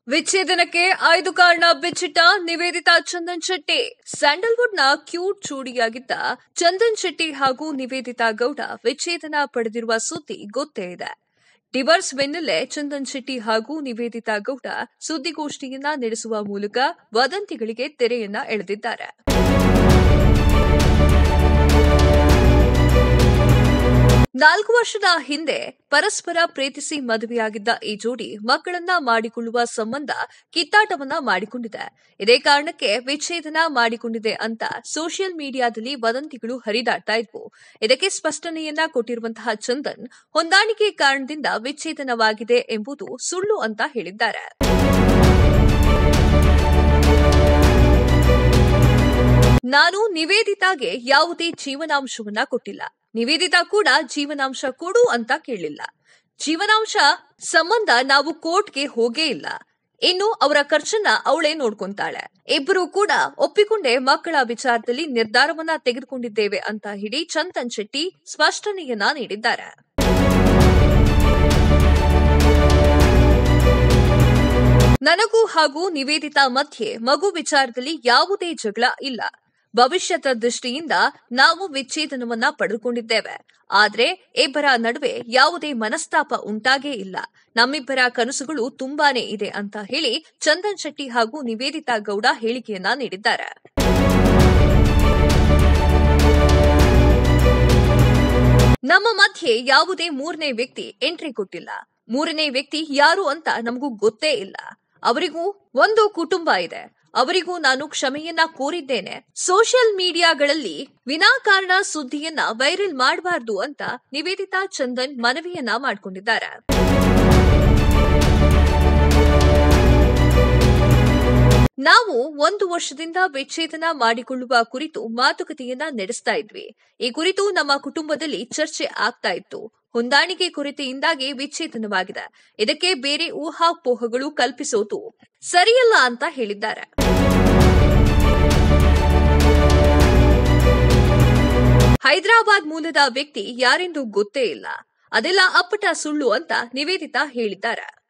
ವಿಚ್ಛೇದನಕ್ಕೆ ಐದು ಕಾರಣ ಬಿಚ್ಚಿಟ್ಟ ನಿವೇದಿತಾ ಚಂದನ್ ಶೆಟ್ಟಿ ಸ್ಯಾಂಡಲ್ವುಡ್ನ ಕ್ಯೂಟ್ ಜೋಡಿಯಾಗಿದ್ದ ಚಂದನ್ ಶೆಟ್ಟಿ ಹಾಗೂ ನಿವೇದಿತಾ ಗೌಡ ವಿಚ್ಛೇದನ ಪಡೆದಿರುವ ಸುದ್ದಿ ಗೊತ್ತೇ ಇದೆ ಡಿವರ್ಸ್ ಬೆನ್ನಲ್ಲೇ ಚಂದನ್ ಶೆಟ್ಟಿ ಹಾಗೂ ನಿವೇದಿತಾ ಗೌಡ ಸುದ್ದಿಗೋಷ್ಠಿಯನ್ನ ನಡೆಸುವ ಮೂಲಕ ವದಂತಿಗಳಿಗೆ ತೆರೆಯನ್ನ ಎಳೆದಿದ್ದಾರೆ ನಾಲ್ಕು ವರ್ಷದ ಹಿಂದೆ ಪರಸ್ಪರ ಪ್ರೀತಿಸಿ ಮದುವೆಯಾಗಿದ್ದ ಈ ಜೋಡಿ ಮಕ್ಕಳನ್ನ ಮಾಡಿಕೊಳ್ಳುವ ಸಂಬಂಧ ಕಿತ್ತಾಟವನ್ನ ಮಾಡಿಕೊಂಡಿದೆ ಇದೇ ಕಾರಣಕ್ಕೆ ವಿಚ್ಛೇದನ ಮಾಡಿಕೊಂಡಿದೆ ಅಂತ ಸೋಷಿಯಲ್ ಮೀಡಿಯಾದಲ್ಲಿ ವದಂತಿಗಳು ಹರಿದಾಡ್ತಾ ಇದ್ವು ಇದಕ್ಕೆ ಸ್ಪಷ್ಟನೆಯನ್ನ ಕೊಟ್ಟಿರುವಂತಹ ಚಂದನ್ ಹೊಂದಾಣಿಕೆ ಕಾರಣದಿಂದ ವಿಚ್ಛೇದನವಾಗಿದೆ ಎಂಬುದು ಸುಳ್ಳು ಅಂತ ಹೇಳಿದ್ದಾರೆ ನಾನು ನಿವೇದಿತಾಗೆ ಯಾವುದೇ ಜೀವನಾಂಶವನ್ನ ಕೊಟ್ಟಿಲ್ಲ ನಿವೇದಿತಾ ಕೂಡ ಜೀವನಾಂಶ ಕೊಡು ಅಂತ ಕೇಳಿಲ್ಲ ಜೀವನಾಂಶ ಸಂಬಂಧ ನಾವು ಕೋರ್ಟ್ಗೆ ಹೋಗೇ ಇಲ್ಲ ಇನ್ನು ಅವರ ಖರ್ಚನ್ನ ಅವಳೇ ನೋಡ್ಕೊಂತಾಳೆ ಇಬ್ಬರು ಕೂಡ ಒಪ್ಪಿಕೊಂಡೇ ಮಕ್ಕಳ ವಿಚಾರದಲ್ಲಿ ನಿರ್ಧಾರವನ್ನ ತೆಗೆದುಕೊಂಡಿದ್ದೇವೆ ಅಂತ ಹೇಳಿ ಚಂದನ್ ಶೆಟ್ಟಿ ಸ್ಪಷ್ಟನೆಯನ್ನ ನೀಡಿದ್ದಾರೆ ನನಗೂ ಹಾಗೂ ನಿವೇದಿತಾ ಮಧ್ಯೆ ಮಗು ವಿಚಾರದಲ್ಲಿ ಯಾವುದೇ ಜಗಳ ಇಲ್ಲ ಭವಿಷ್ಯದ ದೃಷ್ಟಿಯಿಂದ ನಾವು ವಿಚ್ಛೇದನವನ್ನ ಪಡೆದುಕೊಂಡಿದ್ದೇವೆ ಆದ್ರೆ ಇಬ್ಬರ ನಡುವೆ ಯಾವುದೇ ಮನಸ್ತಾಪ ಉಂಟಾಗೇ ಇಲ್ಲ ನಮ್ಮಿಬ್ಬರ ಕನಸುಗಳು ತುಂಬಾನೇ ಇದೆ ಅಂತ ಹೇಳಿ ಚಂದನ್ ಶೆಟ್ಟಿ ಹಾಗೂ ನಿವೇದಿತಾ ಗೌಡ ಹೇಳಿಕೆಯನ್ನ ನೀಡಿದ್ದಾರೆ ನಮ್ಮ ಮಧ್ಯೆ ಯಾವುದೇ ಮೂರನೇ ವ್ಯಕ್ತಿ ಎಂಟ್ರಿ ಕೊಟ್ಟಿಲ್ಲ ಮೂರನೇ ವ್ಯಕ್ತಿ ಯಾರು ಅಂತ ನಮಗೂ ಗೊತ್ತೇ ಇಲ್ಲ ಅವರಿಗೂ ಒಂದು ಕುಟುಂಬ ಇದೆ ಅವರಿಗೂ ನಾನು ಕ್ಷಮೆಯನ್ನ ಕೋರಿದ್ದೇನೆ ಸೋಷಿಯಲ್ ಮೀಡಿಯಾಗಳಲ್ಲಿ ವಿನಾಕಾರಣ ಸುದ್ದಿಯನ್ನ ವೈರಲ್ ಮಾಡಬಾರ್ದು ಅಂತ ನಿವೇದಿತಾ ಚಂದನ್ ಮನವಿಯನ್ನ ಮಾಡಿಕೊಂಡಿದ್ದಾರೆ ನಾವು ಒಂದು ವರ್ಷದಿಂದ ವಿಚ್ಛೇದನ ಮಾಡಿಕೊಳ್ಳುವ ಕುರಿತು ಮಾತುಕತೆಯನ್ನ ನಡೆಸ್ತಾ ಇದ್ವಿ ಈ ಕುರಿತು ನಮ್ಮ ಕುಟುಂಬದಲ್ಲಿ ಚರ್ಚೆ ಆಗ್ತಾ ಇತ್ತು ಹೊಂದಾಣಿಕೆ ಕೊರತೆಯಿಂದಾಗಿ ವಿಚ್ಛೇದನವಾಗಿದೆ ಇದಕ್ಕೆ ಬೇರೆ ಊಹಾಪೋಹಗಳು ಕಲ್ಪಿಸೋದು ಸರಿಯಲ್ಲ ಅಂತ ಹೇಳಿದ್ದಾರೆ ಹೈದರಾಬಾದ್ ಮೂಲದ ವ್ಯಕ್ತಿ ಯಾರೆಂದು ಗೊತ್ತೇ ಇಲ್ಲ ಅದೆಲ್ಲ ಅಪ್ಪಟ ಸುಳ್ಳು ಅಂತ ನಿವೇದಿತಾ ಹೇಳಿದ್ದಾರೆ